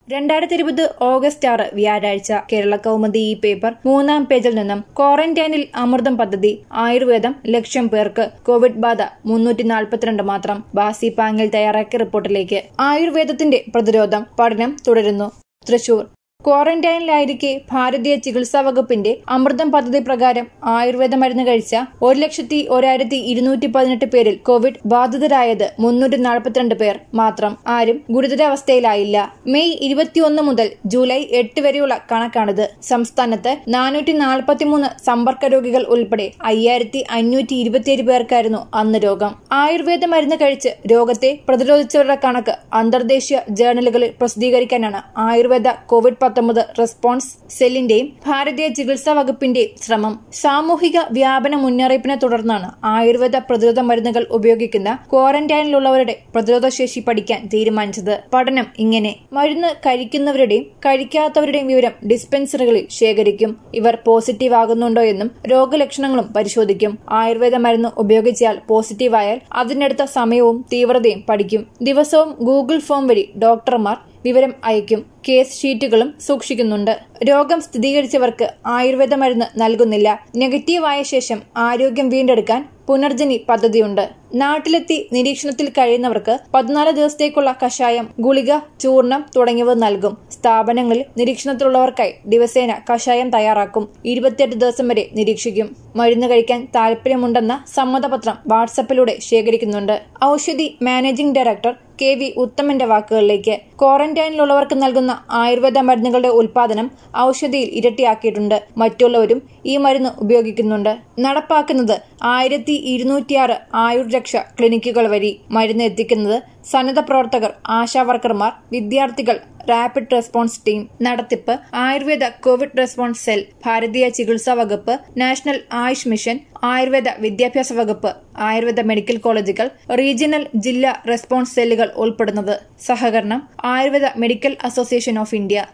രണ്ടായിരത്തി ഇരുപത് ഓഗസ്റ്റ് ആറ് വ്യാഴാഴ്ച കേരള കൗമുദി ഈ പേപ്പർ മൂന്നാം പേജിൽ നിന്നും ക്വാറന്റൈനിൽ അമൃതം പദ്ധതി ആയുർവേദം ലക്ഷം പേർക്ക് കോവിഡ് ബാധ മുന്നൂറ്റി നാൽപ്പത്തിരണ്ട് മാത്രം ബാസി പാങ്ങിൽ തയ്യാറാക്കിയ റിപ്പോർട്ടിലേക്ക് ആയുർവേദത്തിന്റെ പ്രതിരോധം പഠനം തുടരുന്നു തൃശൂർ ക്വാറന്റൈനിലായിരിക്കെ ഭാരതീയ ചികിത്സാ വകുപ്പിന്റെ അമൃതം പദ്ധതി പ്രകാരം ആയുർവേദ മരുന്ന് കഴിച്ച ഒരു ലക്ഷത്തി ഒരായിരത്തി ഇരുന്നൂറ്റി പതിനെട്ട് പേരിൽ കോവിഡ് ബാധിതരായത് മുന്നൂറ്റി നാൽപ്പത്തിരണ്ട് പേർ മാത്രം ആരും ഗുരുതരാവസ്ഥയിലായില്ല മെയ് ഇരുപത്തിയൊന്ന് മുതൽ ജൂലൈ എട്ട് വരെയുള്ള കണക്കാണിത് സംസ്ഥാനത്ത് നാനൂറ്റി നാൽപ്പത്തിമൂന്ന് സമ്പർക്ക രോഗികൾ ഉൾപ്പെടെ അയ്യായിരത്തി അഞ്ഞൂറ്റി ഇരുപത്തിയേഴ് പേർക്കായിരുന്നു അന്ന് രോഗം ആയുർവേദ മരുന്ന് കഴിച്ച് രോഗത്തെ പ്രതിരോധിച്ചവരുടെ കണക്ക് അന്തർദേശീയ ജേർണലുകളിൽ പ്രസിദ്ധീകരിക്കാനാണ് ആയുർവേദ കോവിഡ് പത്തൊമ്പത് റെസ്പോൺസ് സെല്ലിന്റെയും ഭാരതീയ ചികിത്സാ വകുപ്പിന്റെയും ശ്രമം സാമൂഹിക വ്യാപന മുന്നറിയിപ്പിനെ തുടർന്നാണ് ആയുർവേദ പ്രതിരോധ മരുന്നുകൾ ഉപയോഗിക്കുന്ന ക്വാറന്റൈനിലുള്ളവരുടെ പ്രതിരോധശേഷി പഠിക്കാൻ തീരുമാനിച്ചത് പഠനം ഇങ്ങനെ മരുന്ന് കഴിക്കുന്നവരുടെയും കഴിക്കാത്തവരുടെയും വിവരം ഡിസ്പെൻസറികളിൽ ശേഖരിക്കും ഇവർ പോസിറ്റീവ് ആകുന്നുണ്ടോ എന്നും രോഗലക്ഷണങ്ങളും പരിശോധിക്കും ആയുർവേദ മരുന്ന് ഉപയോഗിച്ചാൽ പോസിറ്റീവായാൽ അതിനടുത്ത സമയവും തീവ്രതയും പഠിക്കും ദിവസവും ഗൂഗിൾ ഫോം വഴി ഡോക്ടർമാർ വിവരം അയക്കും കേസ് ഷീറ്റുകളും സൂക്ഷിക്കുന്നുണ്ട് രോഗം സ്ഥിരീകരിച്ചവർക്ക് ആയുർവേദ മരുന്ന് നൽകുന്നില്ല നെഗറ്റീവായ ശേഷം ആരോഗ്യം വീണ്ടെടുക്കാൻ പുനർജനി പദ്ധതിയുണ്ട് നാട്ടിലെത്തി നിരീക്ഷണത്തിൽ കഴിയുന്നവർക്ക് പതിനാല് ദിവസത്തേക്കുള്ള കഷായം ഗുളിക ചൂർണം തുടങ്ങിയവ നൽകും സ്ഥാപനങ്ങളിൽ നിരീക്ഷണത്തിലുള്ളവർക്കായി ദിവസേന കഷായം തയ്യാറാക്കും ഇരുപത്തിയെട്ട് ദിവസം വരെ നിരീക്ഷിക്കും മരുന്ന് കഴിക്കാൻ താല്പര്യമുണ്ടെന്ന സമ്മതപത്രം വാട്സപ്പിലൂടെ ശേഖരിക്കുന്നുണ്ട് Oushadhi managing director K V ഉത്തമന്റെ വാക്കുകളിലേക്ക് ക്വാറന്റൈനിലുള്ളവർക്ക് നൽകുന്ന ആയുർവേദ മരുന്നുകളുടെ ഉൽപാദനം ഔഷധിയിൽ ഇരട്ടിയാക്കിയിട്ടുണ്ട് മറ്റുള്ളവരും ഈ മരുന്ന് ഉപയോഗിക്കുന്നുണ്ട് നടപ്പാക്കുന്നത് ആയിരത്തി ഇരുന്നൂറ്റിയാറ് ആയുർരക്ഷ ക്ലിനിക്കുകൾ വഴി മരുന്ന് എത്തിക്കുന്നത് സന്നദ്ധ പ്രവർത്തകർ ആശാവർക്കർമാർ വിദ്യാർത്ഥികൾ റാപ്പിഡ് റെസ്പോൺസ് ടീം നടത്തിപ്പ് ആയുർവേദ കോവിഡ് റെസ്പോൺസ് സെൽ ഭാരതീയ ചികിത്സാ വകുപ്പ് നാഷണൽ ആയുഷ് മിഷൻ ആയുർവേദ വിദ്യാഭ്യാസ വകുപ്പ് ആയുർവേദ മെഡിക്കൽ കോളേജുകൾ റീജിയണൽ ജില്ലാ റെസ്പോൺസ് സെല്ലുകൾ ഉൾപ്പെടുന്നത് സഹകരണം Ayurveda medical association of India